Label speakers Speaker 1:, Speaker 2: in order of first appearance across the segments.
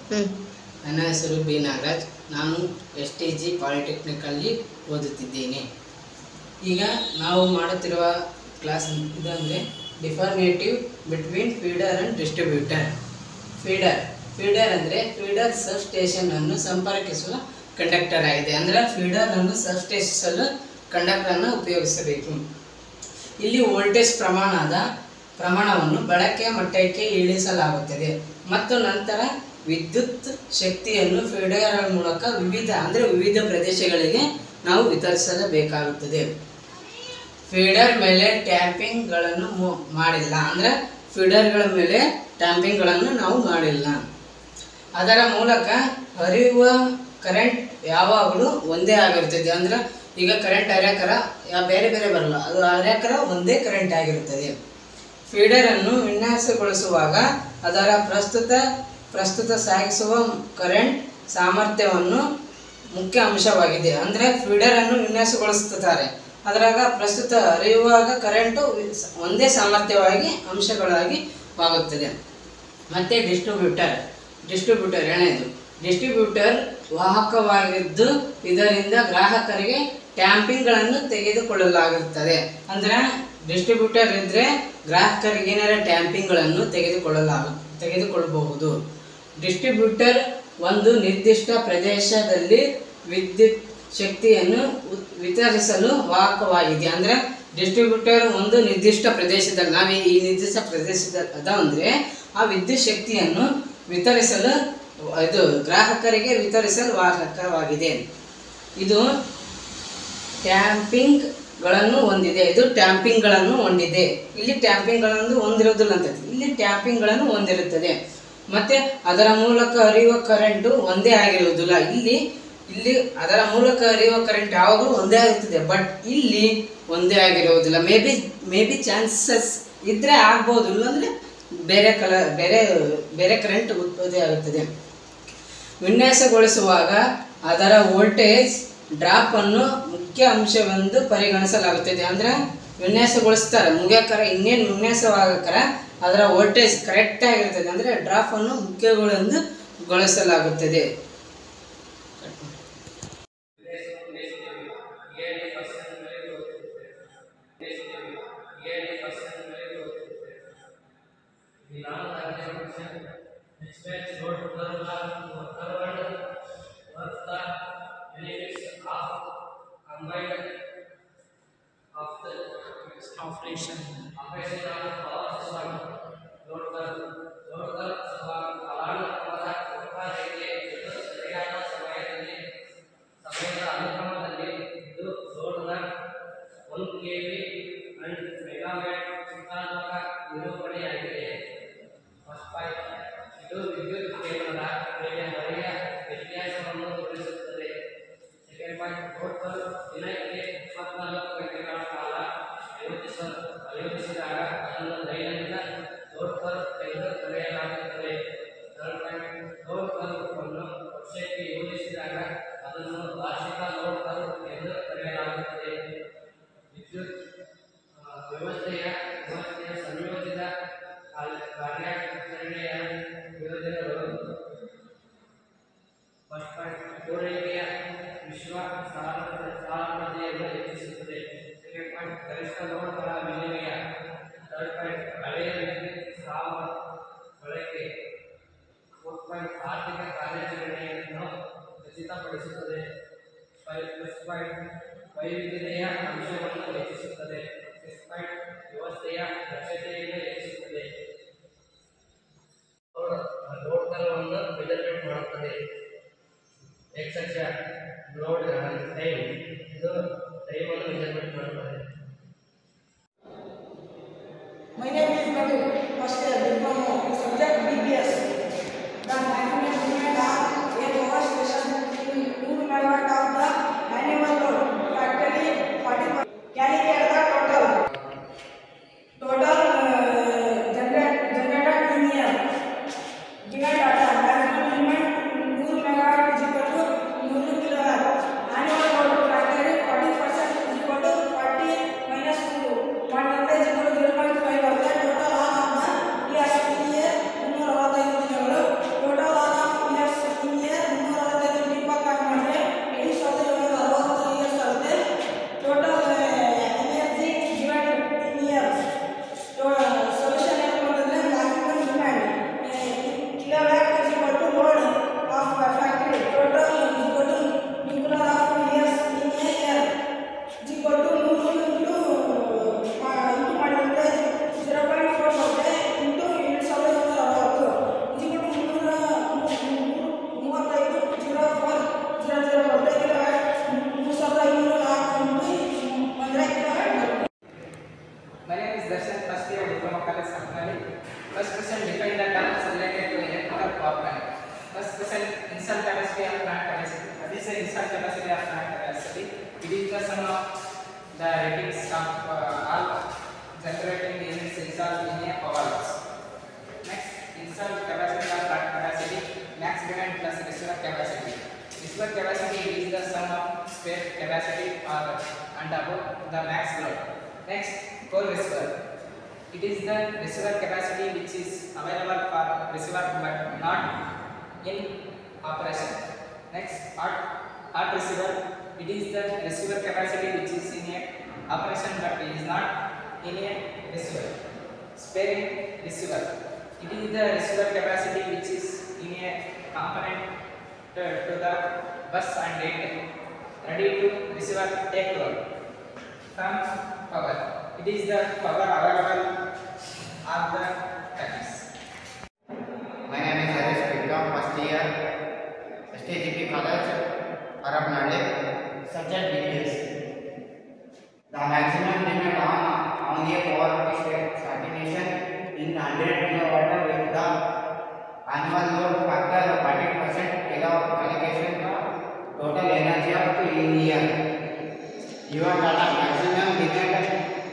Speaker 1: ಹ್ಞೂ
Speaker 2: ನನ್ನ ಹೆಸರು ಬಿ ನಾಗರಾಜ್ ನಾನು ಎಸ್ ಟಿ ಜಿ ಪಾಲಿಟೆಕ್ನಿಕಲ್ಲಿ ಓದುತ್ತಿದ್ದೇನೆ ಈಗ ನಾವು ಮಾಡುತ್ತಿರುವ ಕ್ಲಾಸ್ ಇದಂದರೆ deformative between feeder and distributor feeder feeder ಅಂದರೆ ಫೀಡರ್ ಸಬ್ ಸ್ಟೇಷನನ್ನು ಸಂಪರ್ಕಿಸುವ ಕಂಡಕ್ಟರ್ ಆಗಿದೆ ಅಂದರೆ ಫೀಡರನ್ನು ಸಬ್ ಸ್ಟೇಷಿಸಲು ಕಂಡಕ್ಟರನ್ನು ಉಪಯೋಗಿಸಬೇಕು ಇಲ್ಲಿ ವೋಲ್ಟೇಜ್ ಪ್ರಮಾಣದ ಪ್ರಮಾಣವನ್ನು ಬಳಕೆಯ ಮಟ್ಟಕ್ಕೆ ಇಳಿಸಲಾಗುತ್ತದೆ ಮತ್ತು ನಂತರ ವಿದ್ಯುತ್ ಶಕ್ತಿಯನ್ನು ಫೀಡರ್ ಮೂಲಕ ವಿವಿಧ ಅಂದರೆ ವಿವಿಧ ಪ್ರದೇಶಗಳಿಗೆ ನಾವು ವಿತರಿಸಬೇಕಾಗುತ್ತದೆ ಫೀಡರ್ ಮೇಲೆ ಟ್ಯಾಪಿಂಗ್ಗಳನ್ನು ಮು- ಮಾಡಿಲ್ಲ ಅಂದರೆ ಫೀಡರ್ಗಳ ಮೇಲೆ ಟ್ಯಾಂಪಿಂಗ್ಗಳನ್ನು ನಾವು ಮಾಡಿಲ್ಲ ಅದರ ಮೂಲಕ ಹರಿಯುವ ಕರೆಂಟ್ ಯಾವಾಗಲೂ ಒಂದೇ ಆಗಿರುತ್ತದೆ ಅಂದ್ರೆ ಈಗ ಕರೆಂಟ್ ಹರಿಯಕರ ಯಾ ಬೇರೆ ಬೇರೆ ಬರಲ್ಲ ಅದು ಹರಿಯಕರ ಒಂದೇ ಕರೆಂಟ್ ಆಗಿರುತ್ತದೆ ಫೀಡರನ್ನು ವಿನ್ಯಾಸಗೊಳಿಸುವಾಗ ಅದರ ಪ್ರಸ್ತುತ ಪ್ರಸ್ತುತ ಸಾಗಿಸುವ ಕರೆಂಟ್ ಸಾಮರ್ಥ್ಯವನ್ನು ಮುಖ್ಯ ಅಂಶವಾಗಿದೆ ಅಂದರೆ ಫೀಡರನ್ನು ವಿನ್ಯಾಸಗೊಳಿಸುತ್ತಾರೆ ಅದರಾಗ ಪ್ರಸ್ತುತ ಹರಿಯುವಾಗ ಕರೆಂಟು ವಿ- ಒಂದೇ ಸಾಮರ್ಥ್ಯವಾಗಿ ಅಂಶಗಳಾಗಿ ಆಗುತ್ತದೆ ಮತ್ತು ಡಿಸ್ಟ್ರಿಬ್ಯೂಟರ್ ಡಿಸ್ಟ್ರಿಬ್ಯೂಟರ್ ಎರಡನೇದು ಡಿಸ್ಟ್ರಿಬ್ಯೂಟರ್ ವಾಹಕವಾಗಿದ್ದು ಇದರಿಂದ ಗ್ರಾಹಕರಿಗೆ ಟ್ಯಾಂಪಿಂಗ್ಗಳನ್ನು ತೆಗೆದುಕೊಳ್ಳಲಾಗುತ್ತದೆ ಅಂದರೆ ಡಿಸ್ಟ್ರಿಬ್ಯೂಟರ್ ಇದ್ದರೆ ಗ್ರಾಹಕರಿಗೆ ಏನಾರ ಟ್ಯಾಂಪಿಂಗ್ಗಳನ್ನು ತೆಗೆದುಕೊಳ್ಳಲಾಗು ತೆಗೆದುಕೊಳ್ಳಬಹುದು ಡಿಸ್ಟ್ರಿಬ್ಯೂಟರ್ ಒಂದು ನಿರ್ದಿಷ್ಟ ಪ್ರದೇಶದಲ್ಲಿ ವಿದ್ಯುತ್ ಶಕ್ತಿಯನ್ನು ಉತ್- ವಿತರಿಸಲು ವಾಹಕವಾಗಿದೆ ಅಂದರೆ ಡಿಸ್ಟ್ರಿಬ್ಯೂಟರ್ ಒಂದು ನಿರ್ದಿಷ್ಟ ಪ್ರದೇಶದಲ್ಲಿ ನಾವೇ ಈ ನಿರ್ದಿಷ್ಟ ಪ್ರದೇಶದಲ್ಲಿ ಅದ ಅಂದರೆ ಆ ವಿದ್ಯುತ್ ಶಕ್ತಿಯನ್ನು ವಿತರಿಸಲು ಇದು ಗ್ರಾಹಕರಿಗೆ ವಿತರಿಸಲು ವಾಹಕವಾಗಿದೆ ಇದು ಟ್ಯಾಂಪಿಂಗ್ಗಳನ್ನು ಹೊಂದಿದೆ ಇದು ಟ್ಯಾಂಪಿಂಗ್ಗಳನ್ನು ಹೊಂದಿದೆ ಇಲ್ಲಿ ಟ್ಯಾಂಪಿಂಗ್ಗಳನ್ನು ಹೊಂದಿರೋದಿಲ್ಲ ಅಂತ ಇಲ್ಲಿ ಟ್ಯಾಂಪಿಂಗ್ಗಳನ್ನು ಹೊಂದಿರುತ್ತದೆ ಮತ್ತೆ ಅದರ ಮೂಲಕ ಹರಿಯುವ ಕರೆಂಟು ಒಂದೇ ಆಗಿರುವುದಿಲ್ಲ ಇಲ್ಲಿ ಇಲ್ಲಿ ಅದರ ಮೂಲಕ ಹರಿಯುವ ಕರೆಂಟ್ ಯಾವಾಗಲೂ ಒಂದೇ ಆಗಿರ್ತದೆ ಬಟ್ ಇಲ್ಲಿ ಒಂದೇ ಆಗಿರುವುದಿಲ್ಲ maybe maybe chances ಇದ್ರೆ ಆಗ್ಬೋದು ಇಲ್ಲಾಂದ್ರೆ ಬೇರೆ ಕಲ ಬೇರೆ ಬೇರೆ ಕರೆಂಟ್ ಉತ್ಪತ್ತಿ ಆಗುತ್ತದೆ ವಿನ್ಯಾಸಗೊಳಿಸುವಾಗ ಅದರ ವೋಲ್ಟೇಜ್ ಡ್ರಾಪ್ ಅನ್ನು ಮುಖ್ಯ ಅಂಶವೆಂದು ಪರಿಗಣಿಸಲಾಗುತ್ತದೆ ಅಂದ್ರೆ ವಿನ್ಯಾಸಗೊಳಿಸ್ತಾರೆ ಮುಗಿಯಕರ ಇನ್ನೇನು ವಿನ್ಯಾಸವಾಗಕರ ಅದರ ವೋಲ್ಟೇಜ್ ಕರೆಕ್ಟ್ ಆಗಿರ್ತದೆ ಅಂದ್ರೆ ಡ್ರಾಪ್ ಅನ್ನು ಮುಖ್ಯಗಳೆಂದು ಗೊಳಿಸಲಾಗುತ್ತದೆ
Speaker 3: My name is Madhu, first year diploma, subject BPS. The maximum limit of a power station in 2 megawatt of the annual load factory 40 carry the total. Total uh, generate, generated in year. Given data, maximum limit 2 megawatt is equal to 100 kilowatt. Annual load factory 40% is equal to 40
Speaker 1: It is the sum of the ratings of uh, all generating units installed in a power house. Next, installed capacity or plant capacity, max demand plus receiver capacity. Receiver capacity is the sum of spare capacity or and above the max load. Next, coal receiver. It is the receiver capacity which is available for receiver but not in operation. Next, hot, hot receiver. It is the receiver capacity which is in a operation but is not in a receiver. Sparing receiver. It is the receiver capacity which is in a component to, to the bus and it ready to receive take load from power. It is the power available of the taxis.
Speaker 4: My name is Harish Vikram, first year, STGP College, Arapnadi, subject BDS. The maximum limit on, on the power saturation in 100 kilowatt with the annual load factor 40% kilowatt allocation total energy of in year. Even the maximum limit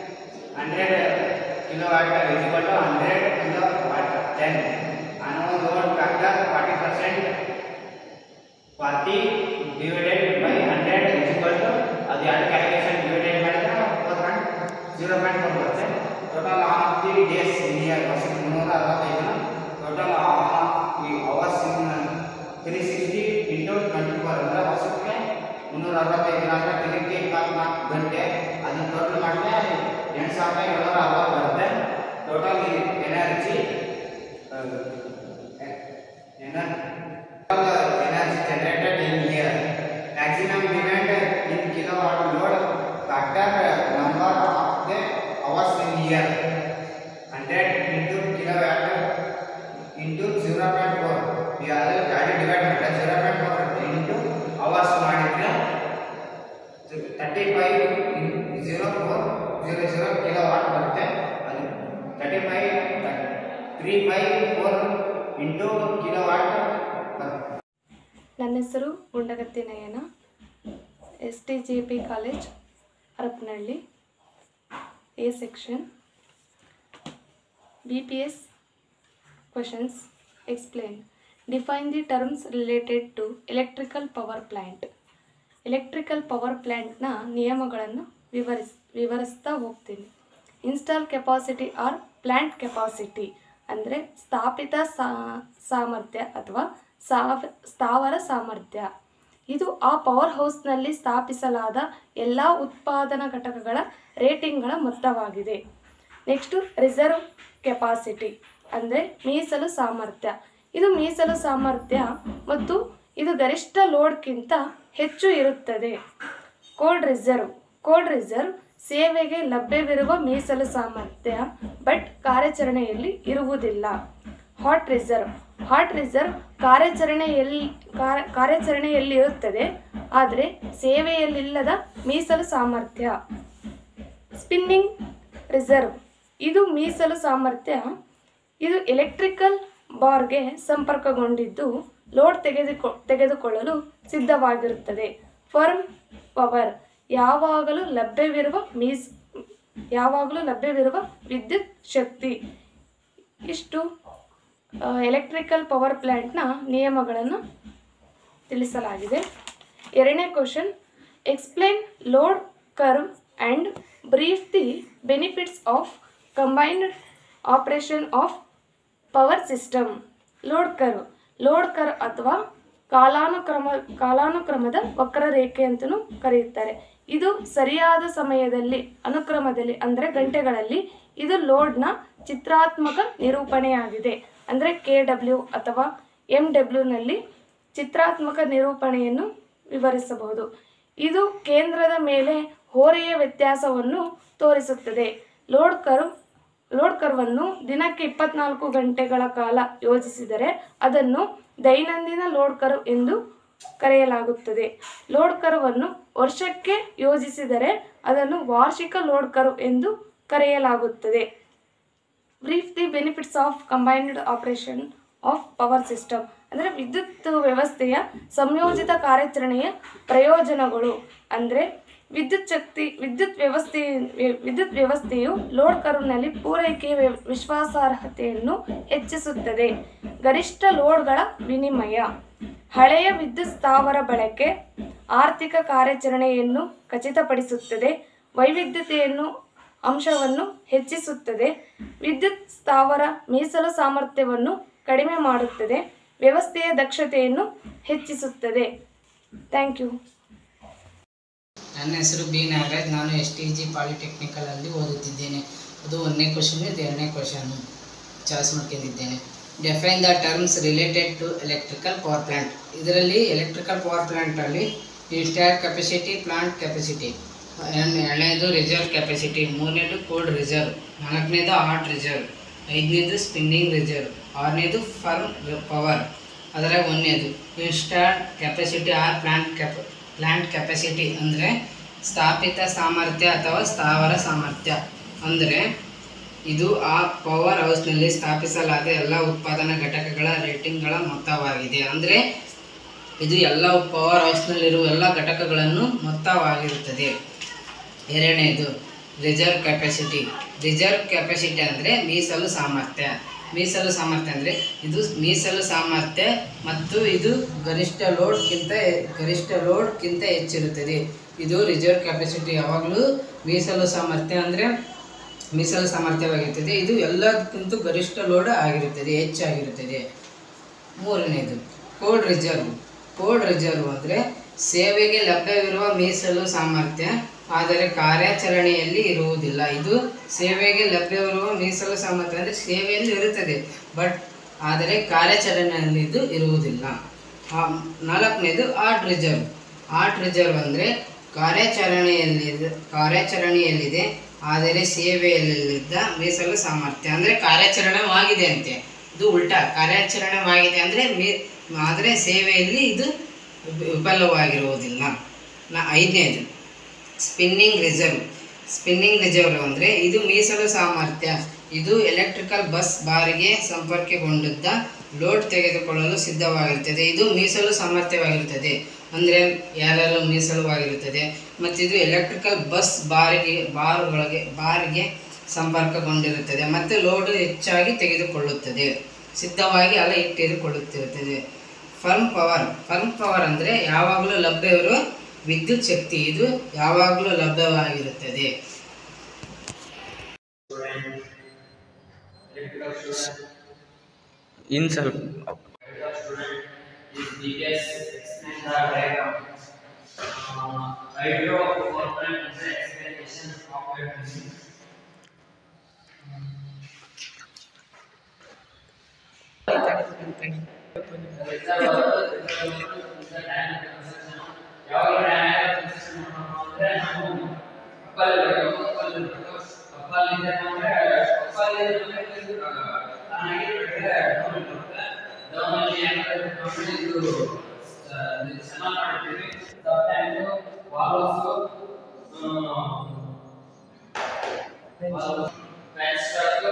Speaker 4: 100 kilowatt is equal to 100 kilowatt 10 annual load factor 40 percent 40 divided by 100 is equal to ಅದು ಎರಡು calculation divided ಮಾಡಿದ್ರೆ four point zero point four percent total on of the days in year ವರ್ಷಕ್ಕೆ ಮುನ್ನೂರ ಅರವತ್ತೈದು ದಿನ total on ಈ hours in three sixty into twenty four ಅಂದರೆ ವರ್ಷಕ್ಕೆ ಮುನ್ನೂರ ಅರವತ್ತೈದು ದಿನ ಅಂದರೆ ದಿನಕ್ಕೆ ಇಪ್ಪತ್ನಾಲ್ಕು ಗಂಟೆ ಅದನ್ನು ಟೋಟಲ್ ಮಾಡಿದ್ರೆ ಎಂಟು ಸಾವಿರದ ಏಳ್ನೂರ ಅರವತ್ತು ಬರುತ್ತೆ total energy energy generated in year. Maximum demand in kilowatt load factor number of the hours in year. 100 into kilowatt into 0.4. We are ಗಾಡಿ ಡಿವೈಡ್ ಮಾಡಿದ್ರೆ 0.4 into hours ಮಾಡಿದ್ರೆ thirty five zero four zero zero kilowatt ಬರುತ್ತೆ ಅದು thirty five three five four into kilowatt ಬರುತ್ತೆ
Speaker 5: ನನ್ನ ಹೆಸರು Gundagatti Nayana S T G P college Harapanahalli A section B P S questions explain define the terms related to electrical power plant electrical power ಪ್ಲ್ಯಾಂಟ್ನ ನಿಯಮಗಳನ್ನು ವಿವರಿಸ್ ವಿವರಿಸ್ತಾ ಹೋಗ್ತೀನಿ install capacity or plant capacity ಅಂದರೆ ಸ್ಥಾಪಿತ ಸಾ ಸಾಮರ್ಥ್ಯ ಅಥವಾ ಸಾವ ಸ್ಥಾವರ ಸಾಮರ್ಥ್ಯ ಇದು ಆ ಪವರ್ ಹೌಸ್ನಲ್ಲಿ ಸ್ಥಾಪಿಸಲಾದ ಎಲ್ಲ ಉತ್ಪಾದನಾ ಘಟಕಗಳ ರೇಟಿಂಗ್ಗಳ ಮೊತ್ತವಾಗಿದೆ ನೆಕ್ಸ್ಟು ರಿಸರ್ವ್ ಕೆಪಾಸಿಟಿ ಅಂದರೆ ಮೀಸಲು ಸಾಮರ್ಥ್ಯ ಇದು ಮೀಸಲು ಸಾಮರ್ಥ್ಯ ಮತ್ತು ಇದು ಗರಿಷ್ಠ ಲೋಡ್ಗಿಂತ ಹೆಚ್ಚು ಇರುತ್ತದೆ ಕೋಲ್ಡ್ ರಿಸರ್ವ್ ಕೋಲ್ಡ್ ರಿಸರ್ವ್ ಸೇವೆಗೆ ಲಭ್ಯವಿರುವ ಮೀಸಲು ಸಾಮರ್ಥ್ಯ ಬಟ್ ಕಾರ್ಯಾಚರಣೆಯಲ್ಲಿ ಇರುವುದಿಲ್ಲ ಹಾಟ್ ರಿಸರ್ವ್ ಹಾಟ್ ರಿಸರ್ವ್ ಕಾರ್ಯಾಚರಣೆಯಲ್ಲಿ ಕಾರ್ಯ ಕಾರ್ಯಾಚರಣೆಯಲ್ಲಿ ಇರುತ್ತದೆ ಆದರೆ ಸೇವೆಯಲ್ಲಿಲ್ಲದ ಮೀಸಲು ಸಾಮರ್ಥ್ಯ ಸ್ಪಿನ್ನಿಂಗ್ ರಿಸರ್ವ್ ಇದು ಮೀಸಲು ಸಾಮರ್ಥ್ಯ ಇದು ಎಲೆಕ್ಟ್ರಿಕಲ್ ಬಾರ್ಗೆ ಸಂಪರ್ಕಗೊಂಡಿದ್ದು ಲೋಡ್ ತೆಗೆದುಕೊ ತೆಗೆದುಕೊಳ್ಳಲು ಸಿದ್ಧವಾಗಿರುತ್ತದೆ ಫರ್ಮ್ ಪವರ್ ಯಾವಾಗಲೂ ಲಭ್ಯವಿರುವ ಮೀಸ್ ಯಾವಾಗಲೂ ಲಭ್ಯವಿರುವ ವಿದ್ಯುತ್ ಶಕ್ತಿ ಇಷ್ಟು ಎಲೆಕ್ಟ್ರಿಕಲ್ ಪವರ್ ಪ್ಲ್ಯಾಂಟ್ನ ನಿಯಮಗಳನ್ನು ತಿಳಿಸಲಾಗಿದೆ ಎರಡನೇ question explain load curve and brief the benefits of combined operation of power system load curve load curve ಅಥವಾ ಕಾಲಾನುಕ್ರಮ ಕಾಲಾನುಕ್ರಮದ ವಕ್ರರೇಖೆ ಅಂತಲೂ ಕರೆಯುತ್ತಾರೆ ಇದು ಸರಿಯಾದ ಸಮಯದಲ್ಲಿ ಅನುಕ್ರಮದಲ್ಲಿ ಅಂದರೆ ಗಂಟೆಗಳಲ್ಲಿ ಇದು ಲೋಡ್ನ ಚಿತ್ರಾತ್ಮಕ ನಿರೂಪಣೆಯಾಗಿದೆ ಅಂದರೆ ಕೆ ಡಬ್ಲ್ಯೂ ಅಥವಾ ಎಮ್ ಡಬ್ಲ್ಯೂನಲ್ಲಿ ಚಿತ್ರಾತ್ಮಕ ನಿರೂಪಣೆಯನ್ನು ವಿವರಿಸಬಹುದು ಇದು ಕೇಂದ್ರದ ಮೇಲೆ ಹೋರೆಯ ವ್ಯತ್ಯಾಸವನ್ನು ತೋರಿಸುತ್ತದೆ ಲೋಡ್ ಕರ್ವ್ ಲೋಡ್ ಕರ್ವನ್ನು ದಿನಕ್ಕೆ ಇಪ್ಪತ್ನಾಲ್ಕು ಗಂಟೆಗಳ ಕಾಲ ಯೋಜಿಸಿದರೆ ಅದನ್ನು ದೈನಂದಿನ ಲೋಡ್ ಕರ್ವ್ ಎಂದು ಕರೆಯಲಾಗುತ್ತದೆ ಲೋಡ್ ಕರ್ವನ್ನು ವರ್ಷಕ್ಕೆ ಯೋಜಿಸಿದರೆ ಅದನ್ನು ವಾರ್ಷಿಕ ಲೋಡ್ ಕರ್ವ್ ಎಂದು ಕರೆಯಲಾಗುತ್ತದೆ brief the benefits of combined operation of power system ಅಂದರೆ ವಿದ್ಯುತ್ ವ್ಯವಸ್ಥೆಯ ಸಂಯೋಜಿತ ಕಾರ್ಯಾಚರಣೆಯ ಪ್ರಯೋಜನಗಳು ಅಂದರೆ ವಿದ್ಯುತ್ ಶಕ್ತಿ ವಿದ್ಯುತ್ ವ್ಯವಸ್ಥೆ ವಿ- ವಿದ್ಯುತ್ ವ್ಯವಸ್ಥೆಯು ಲೋಡ್ ಕರ್ವ್ನಲ್ಲಿ ಪೂರೈಕೆಯ ವ್ಯ- ವಿಶ್ವಾಸಾರ್ಹತೆಯನ್ನು ಹೆಚ್ಚಿಸುತ್ತದೆ ಗರಿಷ್ಠ ಲೋಡ್ಗಳ ವಿನಿಮಯ ಹಳೆಯ ವಿದ್ಯುತ್ ಸ್ಥಾವರ ಬಳಕೆ ಆರ್ಥಿಕ ಕಾರ್ಯಾಚರಣೆಯನ್ನು ಖಚಿತಪಡಿಸುತ್ತದೆ ವೈವಿಧ್ಯತೆಯನ್ನು ಅಂಶವನ್ನು ಹೆಚ್ಚಿಸುತ್ತದೆ ವಿದ್ಯುತ್ ಸ್ಥಾವರ ಮೀಸಲು ಸಾಮರ್ಥ್ಯವನ್ನು ಕಡಿಮೆ ಮಾಡುತ್ತದೆ ವ್ಯವಸ್ಥೆಯ ದಕ್ಷತೆಯನ್ನು ಹೆಚ್ಚಿಸುತ್ತದೆ ಥ್ಯಾಂಕ್ ಯು
Speaker 2: ನನ್ನ ಹೆಸರು ಬಿ ನಾಗರಾಜ್ ನಾನು ಎಸ್ ಟಿ ಜಿ ಪಾಲಿಟೆಕ್ನಿಕಲಲ್ಲಿ ಓದುತ್ತಿದ್ದೇನೆ ಅದು ಒಂದನೇ ಕ್ವಶನ್ ಇದು ಎರಡನೇ ಕ್ವಶನ್ನು ಚಾಯ್ಸ್ ಮಾಡ್ಕೊಂಡಿದ್ದೇನೆ define the terms related to electrical power plant ಇದರಲ್ಲಿ ಎಲೆಕ್ಟ್ರಿಕಲ್ ಪವರ್ ಪ್ಲಾಂಟಲ್ಲಿ ಇನ್ಸ್ಟಾಲ್ ಕೆಪಾಸಿಟಿ ಪ್ಲಾಂಟ್ ಕೆಪಾಸಿಟಿ ಎರಡನೇದು ರಿಸರ್ವ್ ಕೆಪಾಸಿಟಿ ಮೂರನೇದು ಕೋಲ್ಡ್ ರಿಸರ್ವ್ ನಾಲ್ಕನೇದು ಹಾಟ್ ರಿಸರ್ವ್ ಐದನೇದು ಸ್ಪಿನ್ನಿಂಗ್ ರಿಸರ್ವ್ ಆರನೇದು ಫರ್ಮ್ ಪವರ್ ಅದರ ಒಂದನೇದು ಇನ್ಸ್ಟಾಲ್ ಕೆಪಾಸಿಟಿ ಆರ್ ಪ್ಲಾಂಟ್ ಕೆಪ ಪ್ಲಾಂಟ್ ಕೆಪಾಸಿಟಿ ಅಂದರೆ ಸ್ಥಾಪಿತ ಸಾಮರ್ಥ್ಯ ಅಥವಾ ಸ್ಥಾವರ ಸಾಮರ್ಥ್ಯ ಅಂದರೆ ಇದು ಆ ಪವರ್ ಹೌಸ್ನಲ್ಲಿ ಸ್ಥಾಪಿಸಲಾದ ಎಲ್ಲ ಉತ್ಪಾದನಾ ಘಟಕಗಳ ರೇಟಿಂಗ್ಗಳ ಮೊತ್ತವಾಗಿದೆ ಅಂದರೆ ಇದು ಎಲ್ಲ ಪವರ್ ಹೌಸ್ನಲ್ಲಿರುವ ಎಲ್ಲ ಘಟಕಗಳನ್ನು ಮೊತ್ತವಾಗಿರುತ್ತದೆ ಎರಡನೇದು ರಿಸರ್ವ್ ಕೆಪಾಸಿಟಿ ರಿಸರ್ವ್ ಕೆಪಾಸಿಟಿ ಅಂದರೆ ಮೀಸಲು ಸಾಮರ್ಥ್ಯ ಮೀಸಲು ಸಾಮರ್ಥ್ಯ ಅಂದರೆ ಇದು ಮೀಸಲು ಸಾಮರ್ಥ್ಯ ಮತ್ತು ಇದು ಗರಿಷ್ಠ ಲೋಡ್ಗಿಂತ ಗರಿಷ್ಠ ಲೋಡ್ಗಿಂತ ಹೆಚ್ಚಿರುತ್ತದೆ ಇದು ರಿಸರ್ವ್ ಕೆಪಾಸಿಟಿ ಯಾವಾಗಲೂ ಮೀಸಲು ಸಾಮರ್ಥ್ಯ ಅಂದರೆ ಮೀಸಲು ಸಾಮರ್ಥ್ಯವಾಗಿರುತ್ತದೆ ಇದು ಎಲ್ಲದಕ್ಕಿಂತ ಗರಿಷ್ಠ ಲೋಡ್ ಆಗಿರುತ್ತದೆ ಹೆಚ್ಚಾಗಿರುತ್ತದೆ ಮೂರನೇದು ಕೋಲ್ಡ್ ರಿಸರ್ವ್ ಕೋಲ್ಡ್ ರಿಸರ್ವ್ ಅಂದರೆ ಸೇವೆಗೆ ಲಭ್ಯವಿರುವ ಮೀಸಲು ಸಾಮರ್ಥ್ಯ ಆದರೆ ಕಾರ್ಯಾಚರಣೆಯಲ್ಲಿ ಇರುವುದಿಲ್ಲ ಇದು ಸೇವೆಗೆ ಲಭ್ಯವಿರುವ ಮೀಸಲು ಸಾಮರ್ಥ್ಯ ಅಂದರೆ ಸೇವೆಯಲ್ಲಿ ಇರುತ್ತದೆ ಬಟ್ ಆದರೆ ಕಾರ್ಯಾಚರಣೆಯಲ್ಲಿ ಇದು ಇರುವುದಿಲ್ಲ ಆ, ನಾಲ್ಕನೇದು ಆರ್ಟ್ ರಿಸರ್ವ್ ಆರ್ಟ್ ರಿಸರ್ವ್ ಅಂದರೆ ಕಾರ್ಯಾಚರಣೆಯಲ್ಲಿ ಕಾರ್ಯಾಚರಣೆಯಲ್ಲಿದೆ ಆದರೆ ಸೇವೆಯಲ್ಲಿದ್ದ ಮೀಸಲು ಸಾಮರ್ಥ್ಯ ಅಂದರೆ ಕಾರ್ಯಾಚರಣೆವಾಗಿದೆ ಅಂತೆ ಇದು ಉಲ್ಟಾ ಕಾರ್ಯಾಚರಣೆವಾಗಿದೆ ಅಂದರೆ ಮೀ ಆದರೆ ಸೇವೆಯಲ್ಲಿ ಇದು ವಿಫಲವಾಗಿರುವುದಿಲ್ಲ ನಾ ಐದನೇದು ಸ್ಪಿನ್ನಿಂಗ್ ರಿಸರ್ವ್ ಸ್ಪಿನ್ನಿಂಗ್ ರಿಸರ್ವ್ ಅಂದರೆ ಇದು ಮೀಸಲು ಸಾಮರ್ಥ್ಯ ಇದು ಎಲೆಕ್ಟ್ರಿಕಲ್ ಬಸ್ ಬಾರಿಗೆ ಸಂಪರ್ಕಗೊಂಡಿದ್ದ ಲೋಡ್ ತೆಗೆದುಕೊಳ್ಳಲು ಸಿದ್ಧವಾಗಿರುತ್ತದೆ ಇದು ಮೀಸಲು ಸಾಮರ್ಥ್ಯವಾಗಿರುತ್ತದೆ ಅಂದರೆ ಯಾರೆಲ್ಲ ಮೀಸಲುವಾಗಿರುತ್ತದೆ ಮತ್ತು ಇದು ಎಲೆಕ್ಟ್ರಿಕಲ್ ಬಸ್ ಬಾರಿಗೆ ಬಾರ್ಗಳಿಗೆ ಬಾರಿಗೆ ಸಂಪರ್ಕಗೊಂಡಿರುತ್ತದೆ ಮತ್ತು ಲೋಡ್ ಹೆಚ್ಚಾಗಿ ತೆಗೆದುಕೊಳ್ಳುತ್ತದೆ ಸಿದ್ಧವಾಗಿ ಅಲ್ಲ ಇಟ್ಟಿರಿಕೊಳ್ಳುತ್ತಿರುತ್ತದೆ ಫರ್ಮ್ ಪವರ್ ಫರ್ಮ್ ಪವರ್ ಅಂದರೆ ಯಾವಾಗಲೂ ಲಭ್ಯವಿರುವ ವಿದ್ಯುತ್ ಶಕ್ತಿ ಇದು ಯಾವಾಗಲೂ ಲಭ್ಯವಾಗಿರುತ್ತದೆ
Speaker 6: ಇನ್ನು ಸ್ವಲ್ಪ
Speaker 1: is details explain the diagram. Uh, hydro power plant is the explanation of hydrogen. ಯಾವಾಗ ಡ್ಯಾಮ್ ಕನ್ಸ್ಟ್ರಕ್ಷನ್ ಅಂದ್ರೆ ನಾವು ಕಪ್ಪಲ್ ಕಪ್ಪಲ್ ಕಪ್ಪಲ್ ಇದೆ ಅಂದ್ರೆ ಕಪ್ಪಲ್ ಇದೆ ಅಂದ್ರೆ ತಾನಾಗಿ ಬಿಟ್ಟರೆ ಡೌನಲ್ಲಿ ಏನಾಗುತ್ತೆ ಇದು ಚೆನ್ನಾಗಿ ಮಾಡ್ತೀವಿ time walls fan stack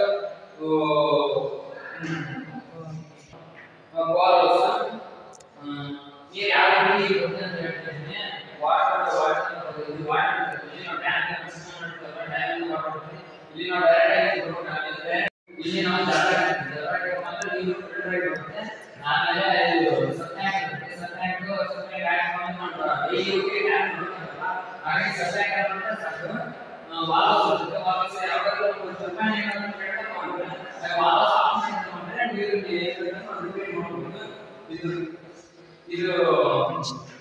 Speaker 1: walls ನೀರು ಯಾವ ರೀತಿ ಬರುತ್ತೆ ಅಂತ ಹೇಳ್ತೀನಿ ವಾಟರ್ ವಾಟರ್ ಇದು ವಾಟರ್ ಇಲ್ಲಿ ನಾವು ಟ್ಯಾಂಕ್ ಕನ್ಸ್ಟ್ರಕ್ಷನ್ ಮಾಡ್ತೀವಲ್ಲ ಟ್ಯಾಂಕ್ ವಾಟರ್ ಇಲ್ಲಿ ನಾವು ಡೈರೆಕ್ಟ್ ಆಗಿ ಬರ್ಬೇಕಾಗುತ್ತೆ ಇಲ್ಲಿ ನಾವು ಜಲ ಜಲ ಮಾತ್ರ ನೀರು ಫಿಲ್ಟರ್ ಆಗಿ ಬರುತ್ತೆ ಆಮೇಲೆ ಇದು ಸಬ್ಟ್ಯಾಂಕ್ ಇರುತ್ತೆ ಸಬ್ಟ್ಯಾಂಕ್ ಸಬ್ಟ್ಯಾಂಕ್ ಆ್ಯಡ್ ಮಾಡಿ ಮಾಡ್ತಾರೆ ಈ ರೀತಿ ಟ್ಯಾಂಕ್ ಬರುತ್ತಲ್ಲ ಹಾಗಾಗಿ ಸಬ್ಟ್ಯಾಂಕ್ ಆ್ಯಡ್ ಮಾಡಿದ್ರೆ ಸಾಕು ವಾಲ್ಸ್ ಇರುತ್ತೆ ವಾಲ್ಸ್ ಯಾವಾಗಲೂ ಒಂದು ಸ್ವಲ್ಪ ಏನಾದ್ರು ಕೆಟ್ಟ ಮಾಡಿದ್ರೆ ವಾಲ್ಸ್ ಆಫ್ ಮಾಡಿದ್ರೆ ನೀರು ಏನು ರಿಪೇರಿ ಮಾಡ್ಬೋದು ಇದು ಇದು